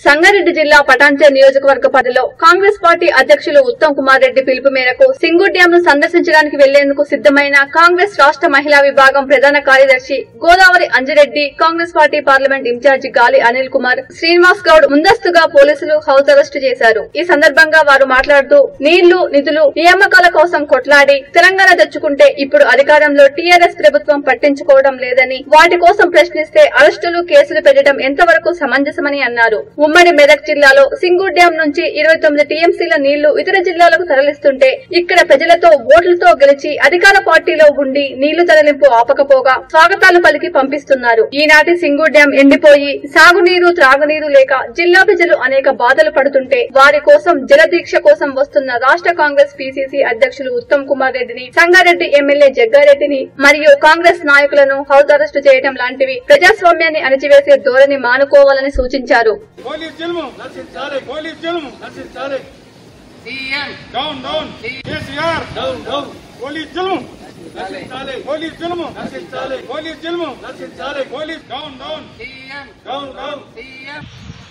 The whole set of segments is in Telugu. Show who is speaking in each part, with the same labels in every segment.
Speaker 1: సంగారెడ్డి జిల్లా పటాన్చెర్ నియోజకవర్గ పరిధిలో కాంగ్రెస్ పార్టీ అధ్యక్షులు ఉత్తమ్ కుమార్ రెడ్డి పిలుపు మేరకు సింగూర్ డ్యాం ను సందర్శించడానికి వెళ్లేందుకు సిద్దమైన కాంగ్రెస్ రాష్ట్ర మహిళా విభాగం ప్రధాన కార్యదర్శి Godavari Anjireddy Congress party parliament incharge Gali Anil Kumar Srinivas Goud ముందస్తుగా పోలీసులు హౌస్ అరెస్టు చేశారు ఈ సందర్భంగా వారు మాట్లాడుతూ నీళ్లు నిధులు నియామకాల కోసం కొట్లాడి తెలంగాణ తెచ్చుకుంటే ఇప్పుడు అధికారంలో టీఆర్ఎస్ ప్రభుత్వం పట్టించుకోవడం లేదని వాటి కోసం ప్రశ్నిస్తే అరెస్టులు కేసులు పెట్టడం ఎంతవరకు సమంజసమని అన్నారు ఉమ్మడి మెదక్ జిల్లాలో సింగూర్ డ్యాం నుంచి ఇరవై తొమ్మిది టీఎంసీల నీళ్లు ఇతర జిల్లాలకు తరలిస్తుంటే ఇక్కడ ప్రజలతో ఓట్లతో గెలిచి అధికార పార్టీలో ఉండి నీళ్లు తరలింపు ఆపకపోగా స్వాగతాలు పలికి పంపిస్తున్నారు ఈనాటి సింగూర్ డ్యాం ఎండిపోయి సాగునీరు త్రాగునీరు లేక జిల్లా ప్రజలు అనేక బాధలు పడుతుంటే వారి కోసం జలదీక్ష కోసం వస్తున్న రాష్ట్ర కాంగ్రెస్ పీసీసీ అధ్యక్షులు ఉత్తమ్ కుమార్ రెడ్డిని సంగారెడ్డి ఎమ్మెల్యే జగ్గారెడ్డిని మరియు కాంగ్రెస్ నాయకులను హౌస్ అరెస్టు చేయడం లాంటివి ప్రజాస్వామ్యాన్ని అణిచివేసే ధోరణి మానుకోవాలని సూచించారు
Speaker 2: పోలీస్ జుల్ము నశించాలి పోలీస్ జుల్ము నశించాలి
Speaker 3: CM
Speaker 2: down down KCR down down police జుల్ము నశించాలి పోలీస్ జుల్ము నశించాలి పోలీస్ జుల్ము నశించాలి police down down
Speaker 3: CM
Speaker 2: down down
Speaker 3: CM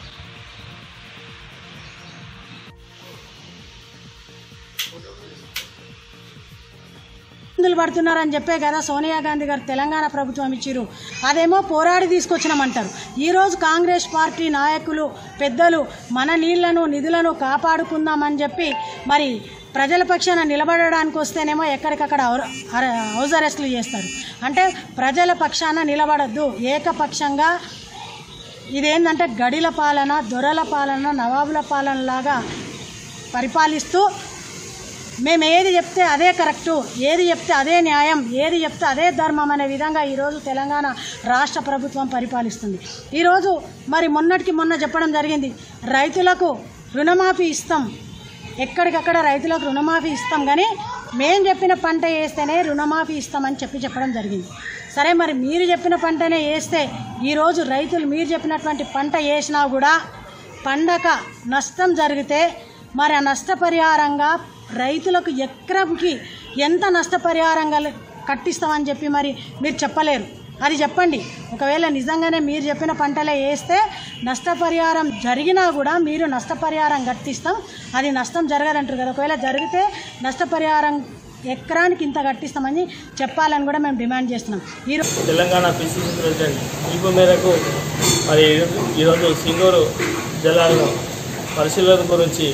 Speaker 4: ఇబ్బందులు పడుతున్నారని చెప్పే కదా సోనియా గాంధీ గారు తెలంగాణ ప్రభుత్వం ఇచ్చిరు అదేమో పోరాడి తీసుకొచ్చినామంటారు ఈరోజు కాంగ్రెస్ పార్టీ నాయకులు పెద్దలు మన నీళ్లను నిధులను కాపాడుకుందామని చెప్పి మరి ప్రజల పక్షాన నిలబడడానికి వస్తేనేమో ఎక్కడికక్కడ ఔర- అర- హౌస్ అరెస్టులు చేస్తారు అంటే ప్రజల పక్షాన నిలబడద్దు ఏకపక్షంగా ఇదేంటంటే గడిల పాలన దొరల పాలన నవాబుల పాలన లాగా పరిపాలిస్తూ మేము ఏది చెప్తే అదే కరెక్టు ఏది చెప్తే అదే న్యాయం ఏది చెప్తే అదే ధర్మం అనే విధంగా ఈరోజు తెలంగాణ రాష్ట్ర ప్రభుత్వం పరిపాలిస్తుంది ఈరోజు మరి మొన్నటికి మొన్న చెప్పడం జరిగింది రైతులకు రుణమాఫీ ఇస్తాం ఎక్కడికక్కడ రైతులకు రుణమాఫీ ఇస్తాం కానీ మేం చెప్పిన పంట వేస్తేనే రుణమాఫీ ఇస్తామని చెప్పి చెప్పడం జరిగింది సరే మరి మీరు చెప్పిన పంటనే వేస్తే ఈరోజు రైతులు మీరు చెప్పినటువంటి పంట వేసినా కూడా పండక నష్టం జరిగితే మరి ఆ నష్టపరిహారంగా రైతులకు ఎకరంకి ఎంత నష్టపరిహారంగా కట్టిస్తామని చెప్పి మరి మీరు చెప్పలేరు అది చెప్పండి ఒకవేళ నిజంగానే మీరు చెప్పిన పంటలే వేస్తే నష్టపరిహారం జరిగినా కూడా మీరు నష్టపరిహారం కట్టిస్తాం అది నష్టం జరగదంటారు కదా ఒకవేళ జరిగితే నష్టపరిహారం ఎకరానికి ఇంత కట్టిస్తామని చెప్పాలని కూడా మేము డిమాండ్ చేస్తున్నాం ఈరోజు
Speaker 5: తెలంగాణ పిసిసి ప్రెసిడెంట్ పిలుపు మేరకు మరి ఈరోజు సింగూరు జలాలను పరిశీలన గురించి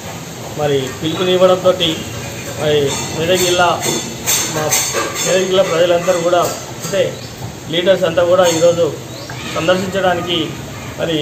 Speaker 5: మరి పిలుపునివ్వడంతో మరి మెదక్ జిల్లా మా మెదక్ జిల్లా ప్రజలందరూ కూడా అంటే లీడర్స్ అంతా కూడా ఈరోజు సందర్శించడానికి మరి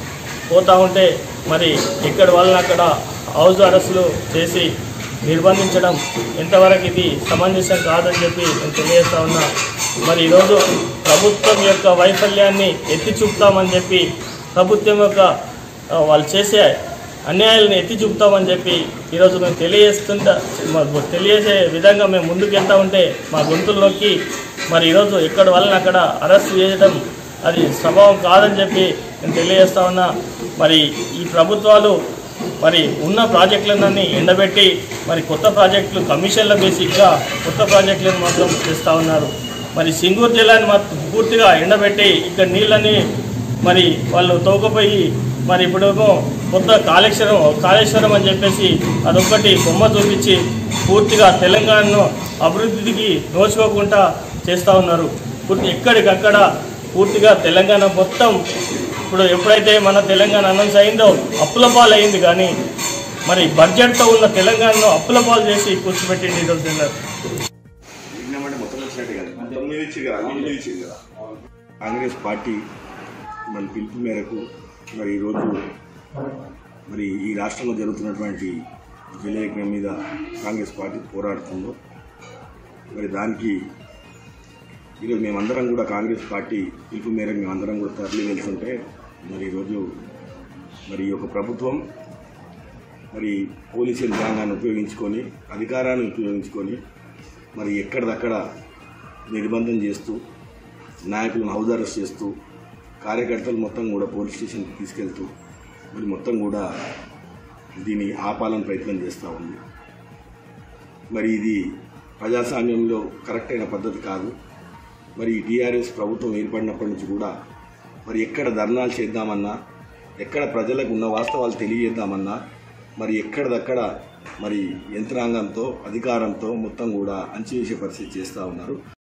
Speaker 5: పోతూ ఉంటే మరి ఎక్కడి వాళ్ళని అక్కడ హౌస్ అరెస్టులు చేసి నిర్బంధించడం ఎంతవరకు ఇది సమంజసం కాదని చెప్పి నేను తెలియజేస్తా ఉన్నా మరి ఈరోజు ప్రభుత్వం యొక్క వైఫల్యాన్ని ఎత్తి చూపుతామని చెప్పి ప్రభుత్వం యొక్క ఆ, వాళ్ళు చేసే అన్యాయాలను ఎత్తి చూపుతామని చెప్పి ఈరోజు మేము తెలియజేస్తుంటా మా- తెలియజేసే విధంగా మేము ముందుకు వెళ్తా ఉంటే మా గొంతుల్లోకి మరి ఈరోజు ఎక్కడి వలన అక్కడ అరెస్ట్ చేయడం అది స్వభావం కాదని చెప్పి నేను తెలియజేస్తా ఉన్నా మరి ఈ ప్రభుత్వాలు మరి ఉన్న ప్రాజెక్టులన్నీ ఎండబెట్టి మరి కొత్త ప్రాజెక్టులు కమిషన్ల బేసిక్గా కొత్త ప్రాజెక్టులను మాత్రం చేస్తూ ఉన్నారు మరి సింగూరు జిల్లాని మాత్రం పూర్తిగా ఎండబెట్టి ఇక్కడ నీళ్ళని మరి వాళ్ళు తోకపోయి మరి ఇప్పుడేమో కొత్త కాళేశ్వరం కాళేశ్వరం అని చెప్పేసి అదొక్కటి బొమ్మ చూపించి పూర్తిగా తెలంగాణను అభివృద్ధికి నోచుకోకుండా చేస్తూ ఉన్నారు పూర్తి ఎక్కడికక్కడ పూర్తిగా తెలంగాణ మొత్తం ఇప్పుడు ఎప్పుడైతే మన తెలంగాణ అనౌన్స్ అయిందో అప్పుల పాలు అయింది కానీ మరి బడ్జెట్తో ఉన్న తెలంగాణను అప్పుల పాలు చేసి కూర్చోబెట్టింది ఈరోజు తెలంగాణ
Speaker 6: విన్నామంటే మొత్తం వచ్చినట్టు కదా మొత్తం మీద ఇచ్చి కదా అన్ని మీద ఇచ్చింది కదా కాంగ్రెస్ పార్టీ మరి పిలుపు మేరకు మరి ఈరోజు మరి ఈ రాష్ట్రంలో జరుగుతున్నటువంటి విలేకరం మీద కాంగ్రెస్ పార్టీ పోరాడుతుందో మరి దానికి ఈరోజు మేమందరం కూడా కాంగ్రెస్ పార్టీ పిలుపు మేరకు మేమందరం కూడా తరలి వెళ్తుంటే మరి ఈరోజు మరి ఈ యొక్క ప్రభుత్వం మరి పోలీసు యంత్రాంగాన్ని ఉపయోగించుకొని అధికారాన్ని ఉపయోగించుకొని మరి ఎక్కడిదక్కడ నిర్బంధం చేస్తూ నాయకులను హౌస్ అరెస్ట్ చేస్తూ కార్యకర్తలు మొత్తం కూడా పోలీస్ స్టేషన్కి తీసుకెళ్తూ మరి మొత్తం కూడా దీన్ని ఆపాలని ప్రయత్నం చేస్తూ ఉంది మరి ఇది ప్రజాస్వామ్యంలో కరెక్ట్ అయిన పద్ధతి కాదు మరి ఈ టీఆర్ఎస్ ప్రభుత్వం ఏర్పడినప్పటి నుంచి కూడా మరి ఎక్కడ ధర్నాలు చేద్దామన్నా ఎక్కడ ప్రజలకు ఉన్న వాస్తవాలు తెలియజేద్దామన్నా మరి ఎక్కడిదక్కడ మరి యంత్రాంగంతో అధికారంతో మొత్తం కూడా అంచివేసే పరిస్థితి చేస్తూ ఉన్నారు